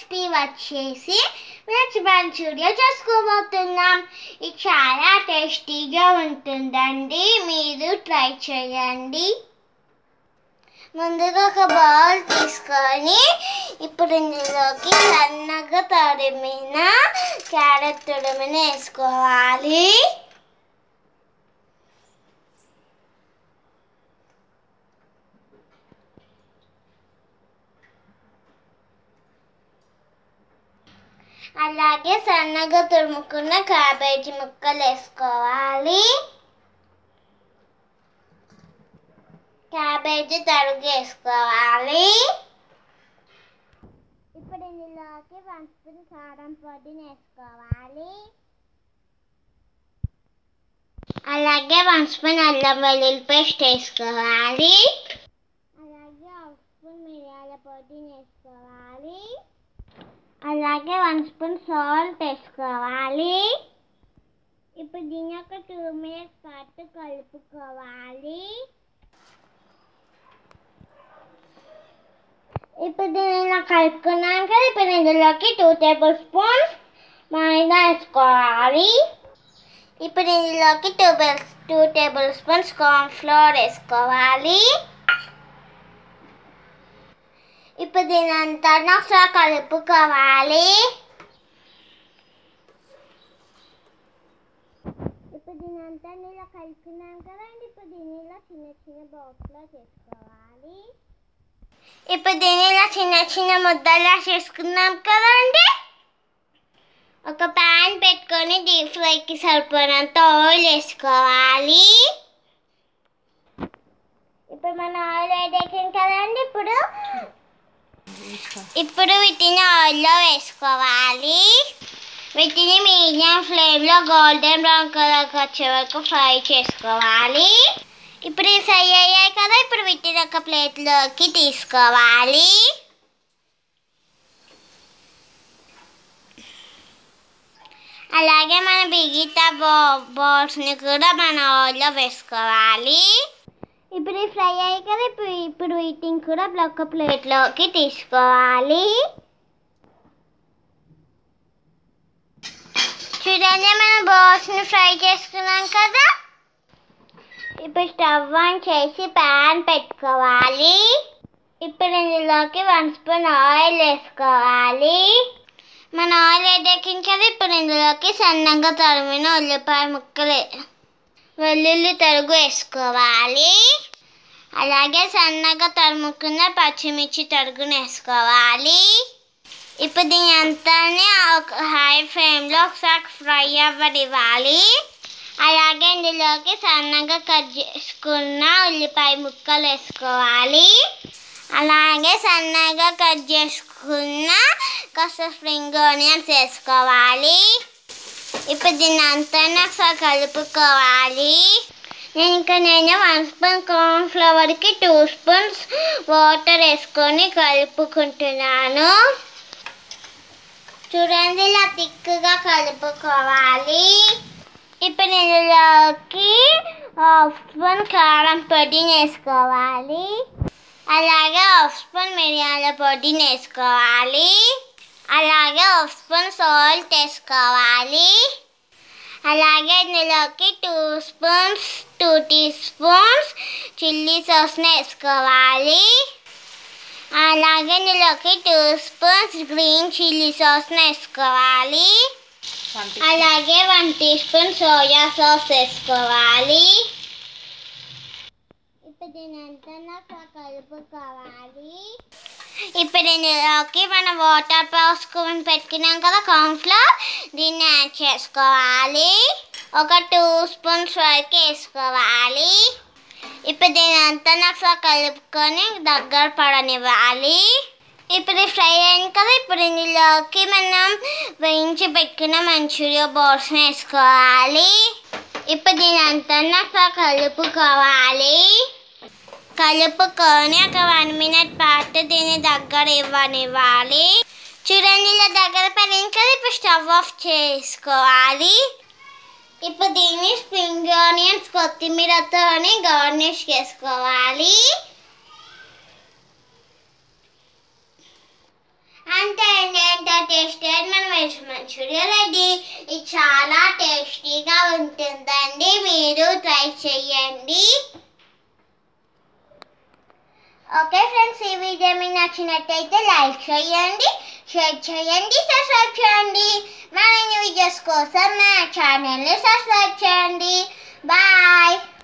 recipe వచ్చేసి veg Manchuria చేసుకోబోతున్నాం ఇది చాలా టేస్టీగా ఉంటుందండి మీరు ట్రై చేయండి ముందుగా ఒక బౌల్ తీసుకొని ఇప్పుడు ఇందులోకి సన్నగా తరిమిన క్యారెట్ తురిమిన వేసుకోవాలి అలాగే సన్నగా తురుముకున్న క్యాబేజీ ముక్కలు వేసుకోవాలి క్యాబేజీ తరుగు వేసుకోవాలి ఇప్పుడు ఇందులోకి వన్ స్పూన్ కారం పొడిని వేసుకోవాలి అలాగే వన్ స్పూన్ అల్లం వెల్లుల్లి పేస్ట్ వేసుకోవాలి అలాగే హాఫ్ స్పూన్ మిరియాల పొడిని వేసుకోవాలి అలాగే వన్ స్పూన్ సాల్ట్ వేసుకోవాలి ఇప్పుడు దీని ఒక టూ మినిట్స్ పాటు కలుపుకోవాలి ఇప్పుడు దీన్ని ఇలా కలుపుకున్నాం కదా ఇప్పుడు ఇందులోకి టూ టేబుల్ స్పూన్స్ మైదా వేసుకోవాలి ఇప్పుడు ఇందులోకి two two tablespoons corn flour వేసుకోవాలి ఇప్పుడు దీని అంతా ఒకసారి కలుపుకోవాలి ఇప్పుడు దీని అంతా ఇలా కలుపుకున్నాం కదండి ఇప్పుడు దీన్ని ఇలా చిన్న చిన్న బాక్స్లో చేసుకోవాలి ఇప్పుడు దీన్ని ఇలా చిన్న చిన్న ముద్దలా చేసుకున్నాం కదండి ఒక ప్యాన్ పెట్టుకొని డీప్ ఫ్రైకి సరిపోయినంత ఆయిల్ వేసుకోవాలి ఇప్పుడు మన ఆయిల్ వేడెక్కింది కదండి ఇప్పుడు ఇప్పుడు వీటిని ఆయిల్లో వేసుకోవాలి వీటిని మీడియం ఫ్లేమ్లో గోల్డెన్ బ్రౌన్ కలర్ వచ్చే వరకు ఫ్రై చేసుకోవాలి ఇప్పుడు ఇవి ఫ్రై అయ్యాయి కదా ఇప్పుడు వీటిని ఒక ప్లేట్లోకి తీసుకోవాలి అలాగే మన బిగిత బా బాల్స్ని కూడా మన ఆయిల్లో వేసుకోవాలి ఇప్పుడు ఇవి ఫ్రై అయ్యాయి కదా ఇప్పుడు ఇప్పుడు వీటిని కూడా ఒక ప్లేట్లోకి తీసుకోవాలి చూడండి మనం బాల్స్ని ఫ్రై చేసుకున్నాం కదా ఇప్పుడు స్టవ్ ఆన్ చేసి ప్యాన్ పెట్టుకోవాలి ఇప్పుడు ఇందులోకి వన్ స్పూన్ ఆయిల్ వేసుకోవాలి మన ఆయిల్ ఎడెక్కించాలి ఇప్పుడు ఇందులోకి సన్నగా తరిమిన ఉల్లిపాయ ముక్కలు వెల్లుల్లి తరుగు వేసుకోవాలి అలాగే సన్నగా తరుముకున్న పచ్చిమిర్చి తరుగును వేసుకోవాలి ఇప్పుడు దీని అంతా హై ఫ్లేమ్లో ఒకసారి ఫ్రై అవ్వనివ్వాలి అలాగే ఇందులోకి సన్నగా కట్ చేసుకున్న ఉల్లిపాయ ముక్కలు వేసుకోవాలి అలాగే సన్నగా కట్ చేసుకున్న కాస్త స్ప్రింగ్ ఆనియన్స్ వేసుకోవాలి ఇప్పుడు దీన్ని అంతా ఒకసారి కలుపుకోవాలి నేను ఇంకా నేను వన్ స్పూన్ కార్న్ ఫ్లవర్కి టూ స్పూన్స్ వాటర్ వేసుకొని కలుపుకుంటున్నాను చూడండి ఇలా థిక్గా కలుపుకోవాలి ఇప్పుడు ఇందులోకి హాఫ్ స్పూన్ కారం పొడిని వేసుకోవాలి అలాగే హాఫ్ స్పూన్ మిరియాల పొడిని వేసుకోవాలి అలాగే హాఫ్ స్పూన్ సాల్ట్ వేసుకోవాలి అలాగే ఇందులోకి two spoons two teaspoons chilli సాస్ని వేసుకోవాలి అలాగే ఇందులోకి టూ స్పూన్స్ గ్రీన్ చిల్లీ సాస్ని వేసుకోవాలి అలాగే one teaspoon soya sauce వేసుకోవాలి ఇప్పుడు దీనంతా నాకు కలుపుకోవాలి ఇప్పుడు ఇందులోకి మనం వాటర్ పోసుకొని పెట్టుకున్నాం కదా కార్న్ఫ్లవర్ దీన్ని యాడ్ చేసుకోవాలి ఒక టూ స్పూన్స్ వరకు వేసుకోవాలి ఇప్పుడు దీని అంతా నాకు కలుపుకొని దగ్గర పడనివ్వాలి ఇప్పుడు ఫ్రై అయింది కదా ఇప్పుడు ఇందులోకి మనం వేయించి పెట్టుకున్న మంచూరియా బాల్స్ని వేసుకోవాలి ఇప్పుడు దీని అంతా నాకు కలుపుకోవాలి కలుపుకొని ఒక వన్ మినిట్ పాటు దీన్ని దగ్గర ఇవ్వనివ్వాలి చూడండి ఇలా దగ్గర పడింది కదా ఇప్పుడు స్టవ్ ఆఫ్ చేసుకోవాలి ఇప్పుడు దీన్ని స్ప్రింగ్ ఆనియన్స్ కొత్తిమీరతో గార్నిష్ చేసుకోవాలి అంతే అండి టేస్టీ అయిన మన వెజ్ మంచూరియా రెడీ ఇది చాలా టేస్టీగా ఉంటుందండి మీరు ట్రై చేయండి ఓకే ఫ్రెండ్స్ ఈ వీడియో మీకు నచ్చినట్టయితే లైక్ చేయండి షేర్ చేయండి సబ్స్క్రైబ్ చేయండి మరిన్ని వీడియోస్ కోసం నా ఛానల్ని సబ్స్క్రైబ్ చేయండి బాయ్